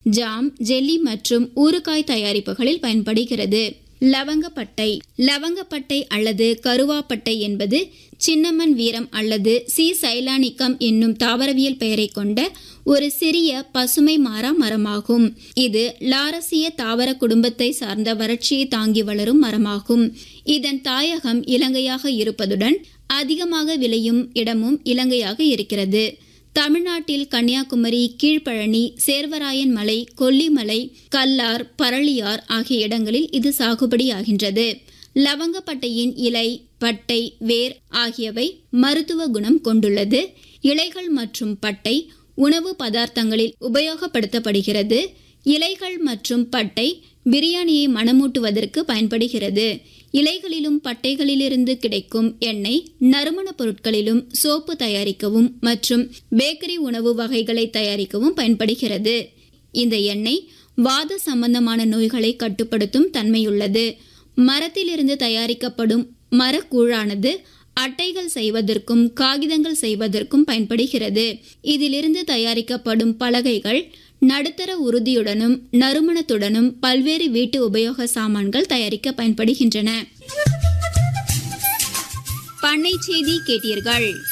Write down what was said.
jam jelly மற்றும் ஊறுகாய் தயாரிப்புகளில் பயன்படுகிறது லவங்கப்பட்டை லவங்கப்பட்டை அல்லது கருவாப்பட்டை என்பது சின்னமன் வீரம் அல்லது சி சைலானிக்கம் என்னும் தாவரவியல் பெயரை கொண்ட ஒரு சிறிய பசுமை மாறா மரமாகும் இது லாரசிய தாவர குடும்பத்தை சார்ந்த வறட்சியை தாங்கி வளரும் மரமாகும் இதன் தாயகம் இலங்கையாக இருப்பதுடன் அதிகமாக விளையும் இடமும் இலங்கையாக இருக்கிறது தமிழ்நாட்டில் கன்னியாகுமரி கீழ்ப்பழனி சேர்வராயன் மலை கொல்லிமலை கல்லார் பரளியார் ஆகிய இடங்களில் இது சாகுபடியாகின்றது லவங்கப்பட்டையின் இலை பட்டை வேர் ஆகியவை மருத்துவ குணம் கொண்டுள்ளது இலைகள் மற்றும் பட்டை உணவு பதார்த்தங்களில் உபயோகப்படுத்தப்படுகிறது இலைகள் மற்றும் பட்டை பிரியாணியை மணமூட்டுவதற்கு பயன்படுகிறது இலைகளிலும் பட்டைகளிலிருந்து கிடைக்கும் எண்ணெய் நறுமணப் பொருட்களிலும் சோப்பு தயாரிக்கவும் மற்றும் பேக்கரி உணவு வகைகளை தயாரிக்கவும் பயன்படுகிறது இந்த எண்ணெய் வாத சம்பந்தமான நோய்களை கட்டுப்படுத்தும் தன்மையுள்ளது மரத்திலிருந்து தயாரிக்கப்படும் மரக்கூழானது அட்டைகள் செய்வதற்கும் காகிதங்கள் செய்வதற்கும் பயன்படுகிறது இதிலிருந்து தயாரிக்கப்படும் பலகைகள் நடுத்தர உறுதியுடனும் நறுமணத்துடனும் பல்வேறு வீட்டு உபயோக சாமான்கள் தயாரிக்க பயன்படுகின்றன பண்ணை செய்தி கேட்டீர்கள்